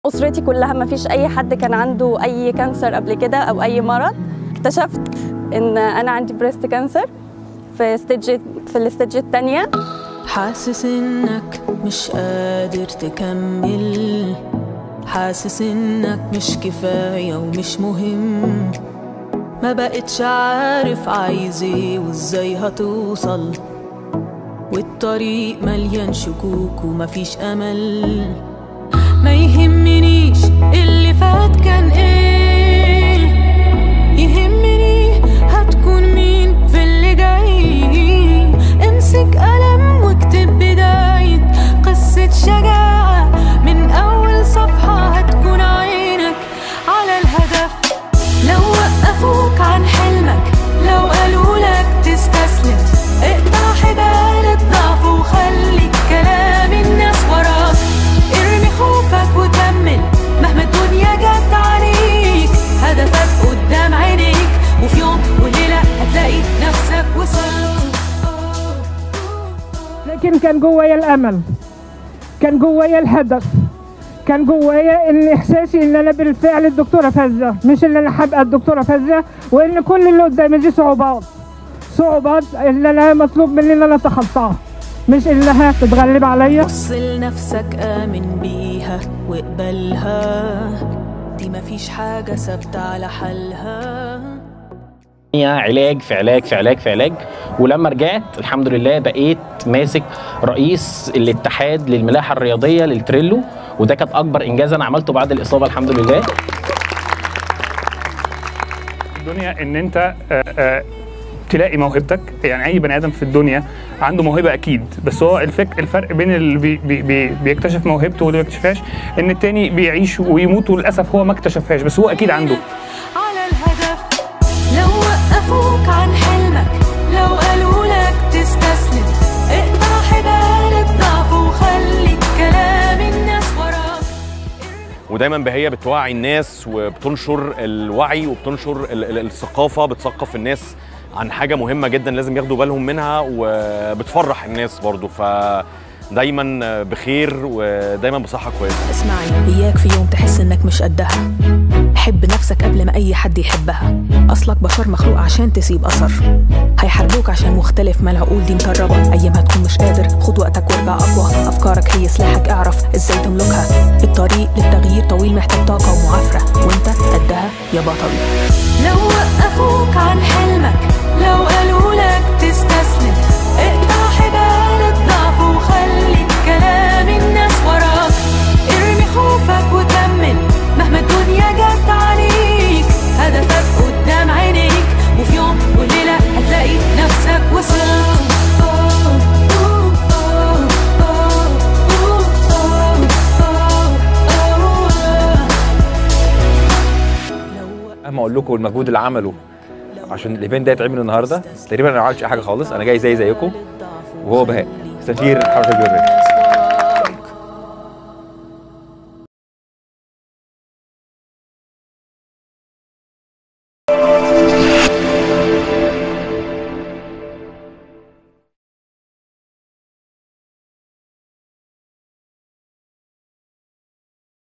اسرتي كلها ما فيش اي حد كان عنده اي كانسر قبل كده او اي مرض اكتشفت ان انا عندي بريست كانسر في ستيج في الستيج الثانيه حاسس انك مش قادر تكمل حاسس انك مش كفاية ومش مهم ما بقتش عارف عايز ايه وازاي هتوصل والطريق مليان شكوك ومفيش امل ما يهمنيش اللي فات كان ايه يهمني هتكون مين في اللي جاي امسك قلم واكتب بداية قصة شجاعة من أول صفحة هتكون عينك على الهدف لو وقفوك عن حلمك لو قالوا لك تستسلم اقطع حبال الضعف وخلي كلام الناس وراك ارمي خوفك وكمل مهما الدنيا جت عليك هدفك قدام عينيك وفي يوم وليلة هتلاقي نفسك وصلت لكن كان جوايا الامل كان جوايا الهدف كان جوايا ان احساسي ان انا بالفعل الدكتوره فزه مش ان انا هبقى الدكتوره فزه وان كل اللي قدامي دي صعوبات صعوبات اللي انا مطلوب مني ان انا اتخطاها مش انها تتغلب عليا بص لنفسك آمن بيها واقبلها دي مفيش حاجة ثابتة على حالها هي علاج في علاج في علاج في علاج ولما رجعت الحمد لله بقيت ماسك رئيس الاتحاد للملاحه الرياضيه للتريلو وده كانت اكبر انجاز انا عملته بعد الاصابه الحمد لله الدنيا ان انت آه، آه، تلاقي موهبتك يعني اي بني ادم في الدنيا عنده موهبه اكيد بس هو الفك الفرق بين اللي بي بي بي بيكتشف موهبته واللي ما بيكتشفهاش ان التاني بيعيش ويموت وللاسف هو ما اكتشفهاش بس هو اكيد عنده على الهدف لو وقفوك عن حلمك لو قالوا لك تستسلم اقطع حبال الضعف وخلي كلام الناس وراك ودايما بهي بتوعي الناس وبتنشر الوعي وبتنشر ال- ال- الثقافه بتثقف الناس عن حاجه مهمه جدا لازم ياخدوا بالهم منها وبتفرح الناس برضو فدايما بخير ودايما بصحه كويسه اسمعي إياك في يوم تحس إنك مش قدها حب نفسك قبل ما أي حد يحبها أصلك بشر مخلوق عشان تسيب أثر هيحاربوك عشان مختلف ما العقول دي مطربة أيام هتكون مش قادر خد وقتك وارجع أقوى أفكارك هي سلاحك اعرف إزاي تملكها الطريق للتغيير طويل محتاج طاقة ومعافرة وأنت قدها يا بطل لو وقفوك عن حلمك لو قالوا لك تستسلم اقطع حبال الضعف وخلي كلام الناس وراك ارمي خوفك وكمل مهما الدنيا جت عليك هدفك قدام عينيك وفي يوم وليلة هتلاقي نفسك وصلت اما اقول لكم المجهود اللي عمله عشان الايفنت ده يتعمل النهارده تقريبا انا ما عملتش اي حاجه خالص انا جاي زي زيكم وهو بهاء سفير حرس الجبل